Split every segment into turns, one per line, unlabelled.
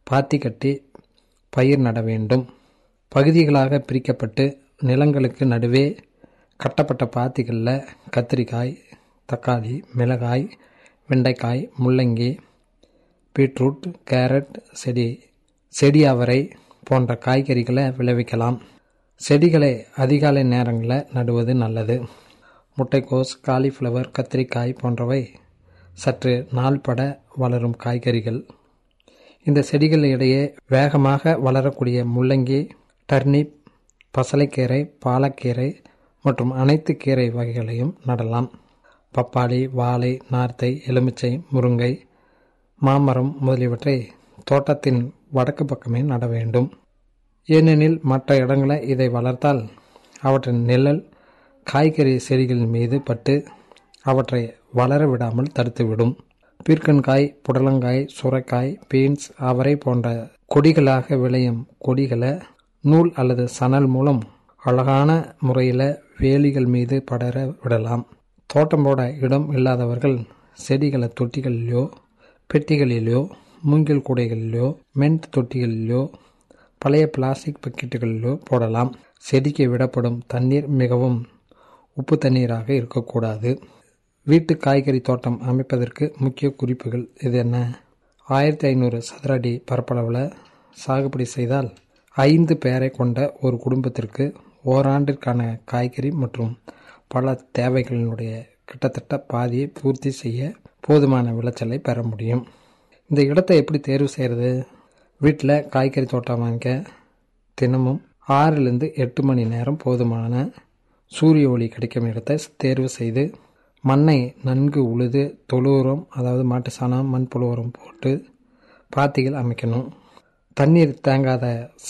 பாத்தி கட்டி பயிர் நட வேண்டும் பகுதிகளாக பிரிக்கப்பட்டு நிலங்களுக்கு நடுவே கட்டப்பட்ட பாத்திகளில் கத்திரிக்காய் தக்காளி மிளகாய் வெண்டைக்காய் முள்ளங்கி பீட்ரூட் கேரட் செடி செடி அவரை போன்ற காய்கறிகளை விளைவிக்கலாம் செடிகளை அதிகாலை நேரங்களில் நடுவது நல்லது முட்டைக்கோஸ் காலிஃப்ளவர் கத்திரிக்காய் போன்றவை சற்று நாள்பட வளரும் காய்கறிகள் இந்த செடிகள் இடையே வேகமாக வளரக்கூடிய முள்ளங்கி டர்னிப் பசலைக்கீரை பாலக்கீரை மற்றும் அனைத்து கீரை வகைகளையும் நடலாம் பப்பாளி வாழை நார்த்தை எலுமிச்சை முருங்கை மாமரம் முதலியவற்றை தோட்டத்தின் வடக்கு பக்கமே நட வேண்டும் ஏனெனில் மற்ற இடங்களை இதை வளர்த்தால் அவற்றின் நிழல் காய்கறி செடிகளின் மீது பட்டு அவற்றை வளர விடாமல் தடுத்துவிடும் பீர்க்கன்காய் புடலங்காய் சுரைக்காய் பீன்ஸ் அவரை போன்ற கொடிகளாக விளையும் கொடிகளை நூல் அல்லது சணல் மூலம் அழகான முறையில் வேலிகள் மீது படர விடலாம் தோட்டம் போட இடம் இல்லாதவர்கள் செடிகளை தொட்டிகளிலோ பெட்டிகளிலோ மூங்கில் கூடைகளிலோ மென்ட் தொட்டிகளிலோ பழைய பிளாஸ்டிக் பக்கெட்டுகளிலோ போடலாம் செடிக்கு விடப்படும் தண்ணீர் மிகவும் உப்பு தண்ணீராக இருக்கக்கூடாது வீட்டு காய்கறி தோட்டம் அமைப்பதற்கு முக்கிய குறிப்புகள் இது என்ன ஆயிரத்தி ஐநூறு சதுர அடி பரப்பளவில் சாகுபடி செய்தால் ஐந்து பேரை கொண்ட ஒரு குடும்பத்திற்கு ஓராண்டிற்கான காய்கறி மற்றும் பல தேவைகளினுடைய கிட்டத்தட்ட பாதியை பூர்த்தி செய்ய போதுமான விளைச்சலை பெற முடியும் இந்த இடத்தை எப்படி தேர்வு செய்கிறது வீட்டில் காய்கறி தோட்டம் வாங்க தினமும் ஆறிலிருந்து எட்டு மணி நேரம் போதுமான சூரிய ஒளி கிடைக்கும் இடத்தை தேர்வு செய்து மண்ணை நன்கு உழுது தொழு உரம் அதாவது மாட்டு சாணம் மண்புழு உரம் போட்டு பாத்திகள் அமைக்கணும் தண்ணீர் தேங்காத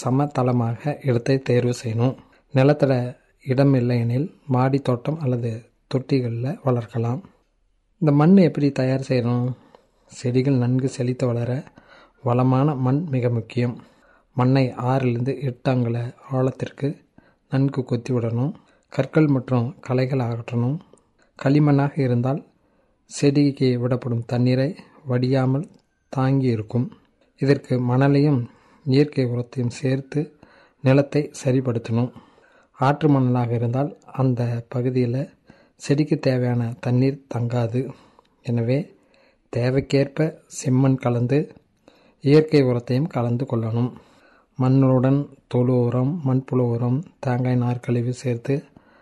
சமதளமாக இடத்தை தேர்வு செய்யணும் நிலத்தில் இடம் இல்லையெனில் மாடி தோட்டம் அல்லது தொட்டிகளில் வளர்க்கலாம் இந்த மண் எப்படி தயார் செய்யணும் செடிகள் நன்கு செழித்து வளர வளமான மண் மிக முக்கியம் மண்ணை ஆறிலிருந்து எட்டு அங்குல ஆழத்திற்கு நன்கு கொத்தி விடணும் கற்கள் மற்றும் களைகள் அகற்றணும் களிமண்ணாக இருந்தால் செடிக்கு விடப்படும் தண்ணீரை வடியாமல் தாங்கி இருக்கும் இதற்கு மணலையும் இயற்கை உரத்தையும் சேர்த்து நிலத்தை சரிப்படுத்தணும் ஆற்று மணலாக இருந்தால் அந்த பகுதியில் செடிக்கு தேவையான தண்ணீர் தங்காது எனவே தேவைக்கேற்ப செம்மண் கலந்து இயற்கை உரத்தையும் கலந்து கொள்ளணும் மண்ணுடன் தொழு உரம் மண்புழு உரம் தேங்காய் நார் கழிவு சேர்த்து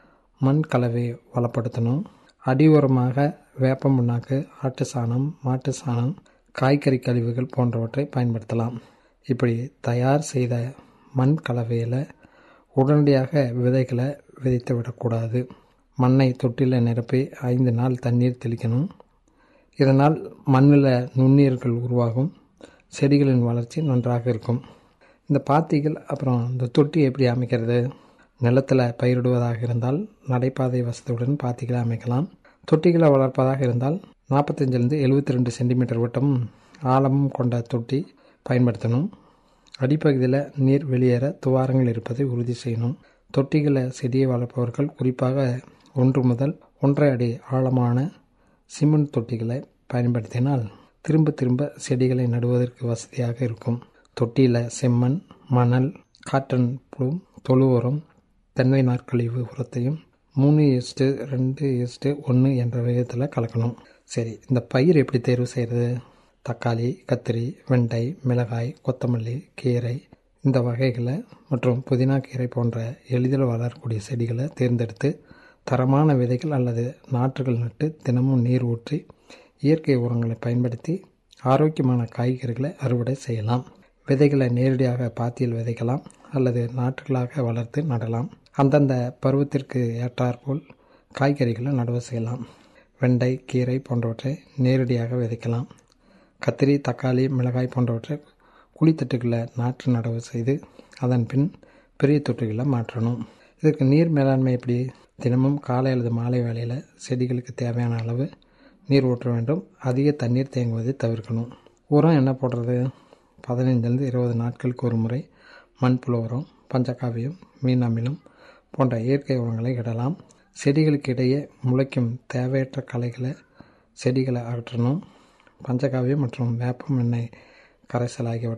மண் கலவை வளப்படுத்தணும் அடி உரமாக வேப்ப முன்னாக்கு ஆட்டு சாணம் மாட்டு சாணம் காய்கறி கழிவுகள் போன்றவற்றை பயன்படுத்தலாம் இப்படி தயார் செய்த மண் கலவையில் உடனடியாக விதைகளை விதைத்து விடக்கூடாது மண்ணை தொட்டியில் நிரப்பி ஐந்து நாள் தண்ணீர் தெளிக்கணும் இதனால் மண்ணில் நுண்ணீர்கள் உருவாகும் செடிகளின் வளர்ச்சி நன்றாக இருக்கும் இந்த பாத்திகள் அப்புறம் இந்த தொட்டி எப்படி அமைக்கிறது நிலத்தில் பயிரிடுவதாக இருந்தால் நடைபாதை வசதியுடன் பாத்திகளை அமைக்கலாம் தொட்டிகளை வளர்ப்பதாக இருந்தால் நாற்பத்தஞ்சிலிருந்து எழுபத்தி ரெண்டு சென்டிமீட்டர் விட்டமும் ஆழமும் கொண்ட தொட்டி பயன்படுத்தணும் அடிப்பகுதியில் நீர் வெளியேற துவாரங்கள் இருப்பதை உறுதி செய்யணும் தொட்டிகளை செடியை வளர்ப்பவர்கள் குறிப்பாக ஒன்று முதல் ஒன்றரை அடி ஆழமான சிமெண்ட் தொட்டிகளை பயன்படுத்தினால் திரும்ப திரும்ப செடிகளை நடுவதற்கு வசதியாக இருக்கும் தொட்டியில் செம்மண் மணல் காட்டன் புழு தொழு உரம் தென்னை நாற்கழிவு உரத்தையும் மூணு எஸ்ட்டு ரெண்டு எஸ்ட்டு ஒன்று என்ற விதத்தில் கலக்கணும் சரி இந்த பயிர் எப்படி தேர்வு செய்கிறது தக்காளி கத்திரி வெண்டை மிளகாய் கொத்தமல்லி கீரை இந்த வகைகளை மற்றும் புதினா கீரை போன்ற எளிதில் வளரக்கூடிய செடிகளை தேர்ந்தெடுத்து தரமான விதைகள் அல்லது நாற்றுகள் நட்டு தினமும் நீர் ஊற்றி இயற்கை உரங்களை பயன்படுத்தி ஆரோக்கியமான காய்கறிகளை அறுவடை செய்யலாம் விதைகளை நேரடியாக பாத்தியில் விதைக்கலாம் அல்லது நாற்றுகளாக வளர்த்து நடலாம் அந்தந்த பருவத்திற்கு ஏற்றாற்போல் காய்கறிகளை நடவு செய்யலாம் வெண்டை கீரை போன்றவற்றை நேரடியாக விதைக்கலாம் கத்திரி தக்காளி மிளகாய் போன்றவற்றை குழித்தட்டுகளை நாற்று நடவு செய்து அதன் பின் பெரிய தொட்டிகளை மாற்றணும் இதற்கு நீர் மேலாண்மை எப்படி தினமும் காலை அல்லது மாலை வேளையில் செடிகளுக்கு தேவையான அளவு நீர் ஊற்ற வேண்டும் அதிக தண்ணீர் தேங்குவதை தவிர்க்கணும் உரம் என்ன போடுறது பதினைஞ்சிலிருந்து இருபது நாட்களுக்கு ஒரு முறை மண்புழு உரம் பஞ்சகாவியம் மீன் அமிலம் போன்ற இயற்கை உரங்களை இடலாம் செடிகளுக்கு இடையே முளைக்கும் தேவையற்ற களைகளை செடிகளை அகற்றணும் பஞ்சகாவியம் மற்றும் வேப்பம் எண்ணெய் கரைசல் ஆகியவற்றை